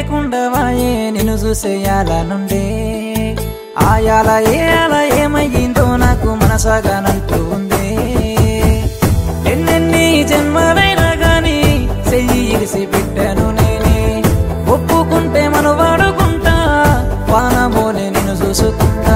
లేకుండా వాయే నిన్ను చూసేయాలనుండే ఆయాల ఏయాల ఏమయ్యిందో నాకు మనసాగానంటూ ఉందే ఎన్నెన్ని జన్మలైనా గాని చెయ్యి ఇరిసి పెట్టాను నేనే ఒప్పుకుంటే మనం వాడుకుంటా వానమోనే నిన్ను చూసుకుంటా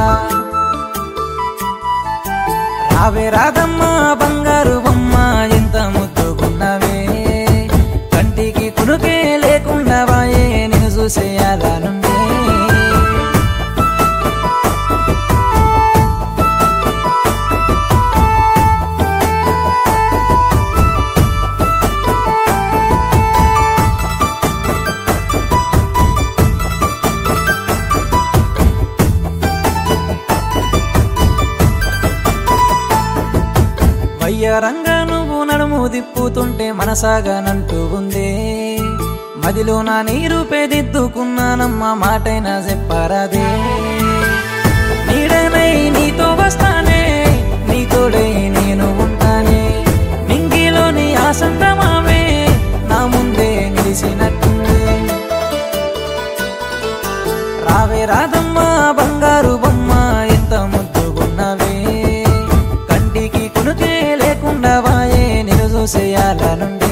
రావే రాదమ్మా బంగారు బొమ్మ ఎంత ముద్దుకున్నావే కంటికి కునుకే లేకుండా వాయే నిన్ను చూసేయాలనుండే వయ్యారంగా నువ్వు నడుము దిప్పుతుంటే మనసాగానంటూ ఉందే మదిలో నా నీరు పేదిద్దుకున్నానమ్మా మాటైనా చెప్పారాదే నీడనై నీతో వస్తానే నీతోడై నేను ఉంటానే నింగిలోని ఆసంతమావే నా ముందే నిలిచినట్టుందే రావే రాదమ్మా బంగారు బొమ్మ ఎంత ముద్దుగున్నవే కంటికి కునుకే లేకుండా వాయే నిన్ను చూసేయాలనుండే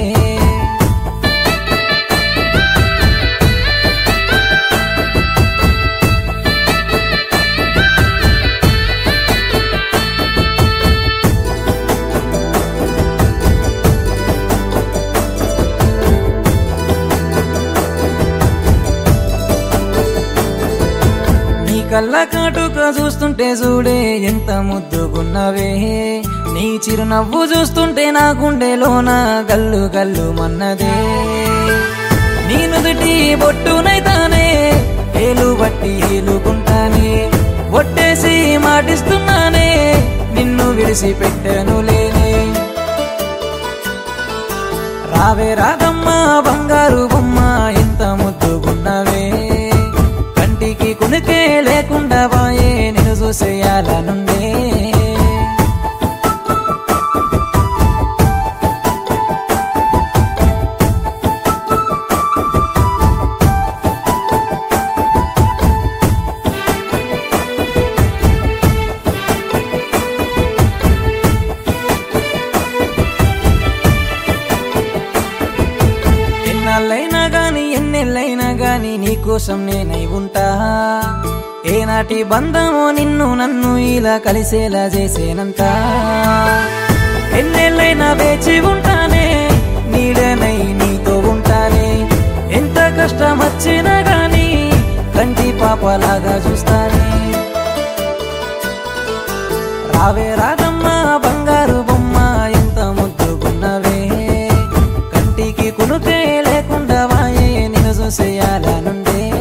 నీ కళ్ళ కాటుక చూస్తుంటే చూడే ఎంత ముద్దుగున్నవే నీ చిరునవ్వు చూస్తుంటే నా గుండెలోన గల్లు గల్లు మన్నదే నీ నుదుటి బొట్టునైతానే ఏలు బట్టి ఏలుకుంటానే ఒట్టేసి మాటిస్తున్నానే నిన్ను విడిసి పెట్టను లేనే రావే రాదమ్మా బంగారు బొమ్మ ఎంత ముద్దుగున్నవే కంటికి కునికే లేకుండా వాయే నిన్ను చూసేయాలనుండే ఎన్నాళ్ళైనా గాని ఎన్నెళ్ళైనా గాని నీకోసం నేనై ఉంటా ఏనాటి బంధమో నిన్ను నన్ను ఇలా కలిసేలా చేసేనంత ఎన్నెళ్ళైనా వేచి ఉంటానే నీడనై నీతో ఉంటానే ఎంత కష్టం వచ్చినా గాని కంటి పాపలాగా చూస్తానే రావే రాదమ్మా బంగారు బొమ్మ ఎంత ముద్దుకున్నవే కంటికి కునుకే లేకుండా వాయే నిన్ను చూసేయాలనుండే